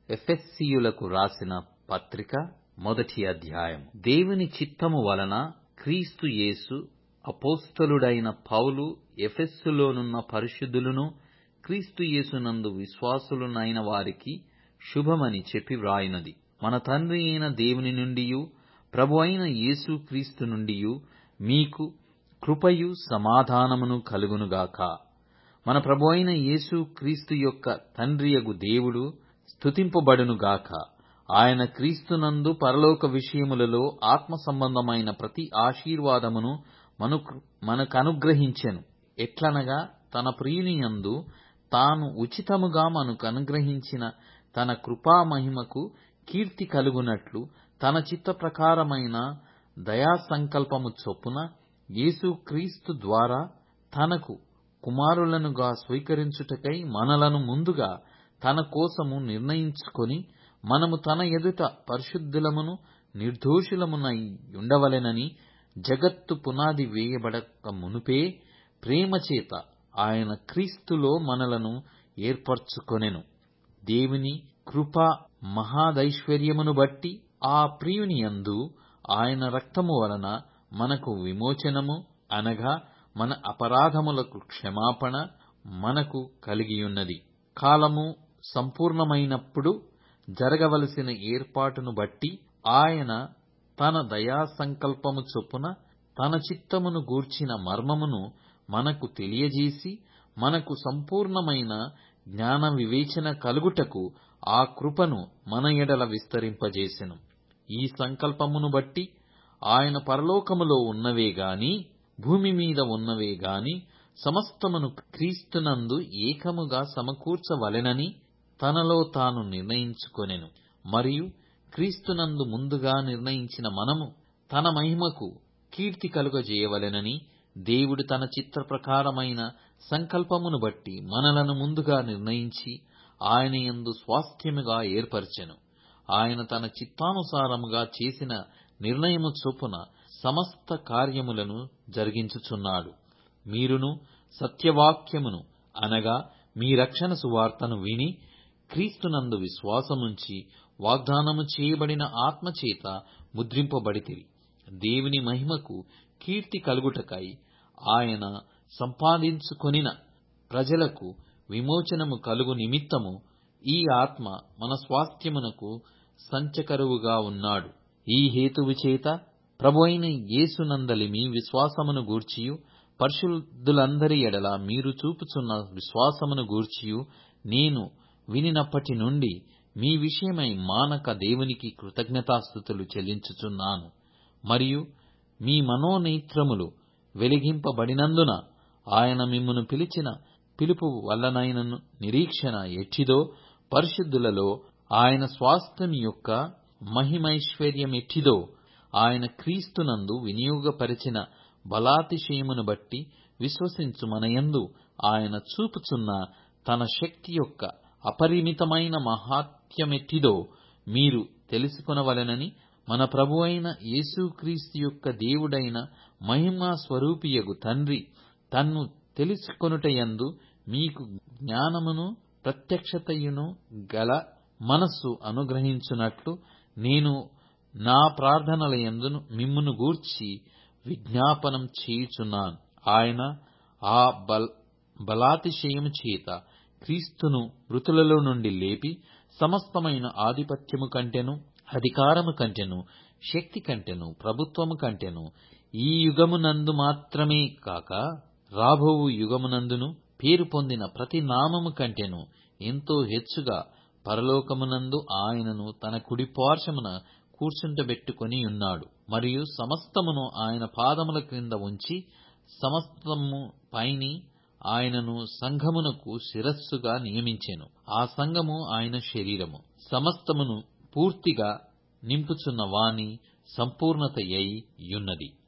ఎఫెస్సీయులకు రాసిన పత్రిక మొదటి అధ్యాయం దేవుని చిత్తము వలన క్రీస్తు యేసు అపోస్తలుడైన పౌలు ఎఫెస్సులోనున్న పరిశుద్ధులను క్రీస్తు యేసునందు విశ్వాసులనైన వారికి శుభమని చెప్పి వ్రాయినది మన తండ్రి అయిన దేవుని నుండియు ప్రభు అయిన యేసు క్రీస్తు నుండియు మీకు కృపయు సమాధానమును కలుగునుగాక మన ప్రభు అయిన యేసు క్రీస్తు యొక్క తండ్రియగు దేవుడు స్తుతింపబడునుగాక ఆయన క్రీస్తునందు పరలోక విషయములలో ఆత్మ సంబంధమైన ప్రతి ఆశీర్వాదమును మనకు మనకనుగ్రహించెను ఎట్లనగా తన ప్రియునియందు తాను ఉచితముగా మనకు అనుగ్రహించిన తన కృపా మహిమకు కీర్తి కలుగునట్లు తన చిత్త ప్రకారమైన దయా సంకల్పము చొప్పున యేసుక్రీస్తు ద్వారా తనకు కుమారులనుగా స్వీకరించుటకై మనలను ముందుగా తన కోసము నిర్ణయించుకొని మనము తన ఎదుట పరిశుద్ధులమును నిర్దోషులమునై ఉండవలెనని జగత్తు పునాది వేయబడక మునుపే ప్రేమచేత ఆయన క్రీస్తులో మనలను ఏర్పరచుకొనెను దేవుని కృపా మహాదైశ్వర్యమును బట్టి ఆ ప్రియునియందు ఆయన రక్తము వలన మనకు విమోచనము అనగా మన అపరాధములకు క్షమాపణ మనకు కలిగియున్నది కాలము సంపూర్ణమైనప్పుడు జరగవలసిన ఏర్పాటును బట్టి ఆయన తన దయా సంకల్పము చొప్పున తన చిత్తమును గూర్చిన మర్మమును మనకు తెలియజేసి మనకు సంపూర్ణమైన జ్ఞాన వివేచన కలుగుటకు ఆ కృపను మన ఎడల విస్తరింపజేసెను ఈ సంకల్పమును బట్టి ఆయన పరలోకములో ఉన్నవే గాని భూమి మీద ఉన్నవే గాని సమస్తమును క్రీస్తునందు ఏకముగా సమకూర్చవలెనని తనలో తాను నిర్ణయించుకొనెను మరియు క్రీస్తునందు ముందుగా నిర్ణయించిన మనము తన మహిమకు కీర్తి కలుగజేయవలెనని దేవుడు తన చిత్ర ప్రకారమైన సంకల్పమును బట్టి మనలను ముందుగా నిర్ణయించి ఆయన యందు స్వాస్థ్యముగా ఏర్పరచెను ఆయన తన చిత్తానుసారముగా చేసిన నిర్ణయము చొప్పున సమస్త కార్యములను జరిగించుచున్నాడు మీరును సత్యవాక్యమును అనగా మీ రక్షణ సువార్తను విని క్రీస్తునందు విశ్వాసముంచి వాగ్దానము చేయబడిన ఆత్మచేత ముద్రింపబడితిరి దేవుని మహిమకు కీర్తి కలుగుటకై ఆయన సంపాదించుకొనిన ప్రజలకు విమోచనము కలుగు నిమిత్తము ఈ ఆత్మ మన స్వాస్థ్యమునకు సంచకరువుగా ఉన్నాడు ఈ హేతువు చేత ప్రభు అయిన యేసునందలి మీ విశ్వాసమును గూర్చియు పరిశుద్ధులందరి ఎడల మీరు చూపుచున్న విశ్వాసమును గూర్చియు నేను వినినప్పటి నుండి మీ విషయమై మానక దేవునికి కృతజ్ఞతాస్థుతులు చెల్లించుచున్నాను మరియు మీ మనోనేత్రములు వెలిగింపబడినందున ఆయన మిమ్మును పిలిచిన పిలుపు వల్లనైనను నిరీక్షణ ఎట్టిదో పరిశుద్ధులలో ఆయన స్వాస్థ్యం యొక్క మహిమైశ్వర్యమెట్టిదో ఆయన క్రీస్తునందు వినియోగపరిచిన బలాతిశయమును బట్టి విశ్వసించు మనయందు ఆయన చూపుచున్న తన శక్తి యొక్క అపరిమితమైన మహాత్యమెట్టిదో మీరు తెలుసుకొనవలెనని మన ప్రభు అయిన యేసుక్రీస్తు యొక్క దేవుడైన మహిమా స్వరూపియగు తండ్రి తన్ను తెలుసుకొనుటయందు మీకు జ్ఞానమును ప్రత్యక్షతయును గల మనస్సు అనుగ్రహించునట్లు నేను నా ప్రార్థనలయందు మిమ్మును గూర్చి విజ్ఞాపనం చేయుచున్నాను ఆయన ఆ బల్ బలాతిశయము చేత క్రీస్తును మృతులలో నుండి లేపి సమస్తమైన ఆధిపత్యము కంటెను అధికారము కంటెను శక్తి కంటెను ప్రభుత్వము కంటెను ఈ యుగమునందు మాత్రమే కాక రాబోవు యుగమునందును పేరు పొందిన ప్రతి నామము కంటెను ఎంతో హెచ్చుగా పరలోకమునందు ఆయనను తన కుడి పార్శ్వమున కూర్చుంటబెట్టుకొని ఉన్నాడు మరియు సమస్తమును ఆయన పాదముల క్రింద ఉంచి సమస్తము పైని ఆయనను సంఘమునకు శిరస్సుగా నియమించెను ఆ సంఘము ఆయన శరీరము సమస్తమును పూర్తిగా నింపుచున్న వాని సంపూర్ణత అయి యున్నది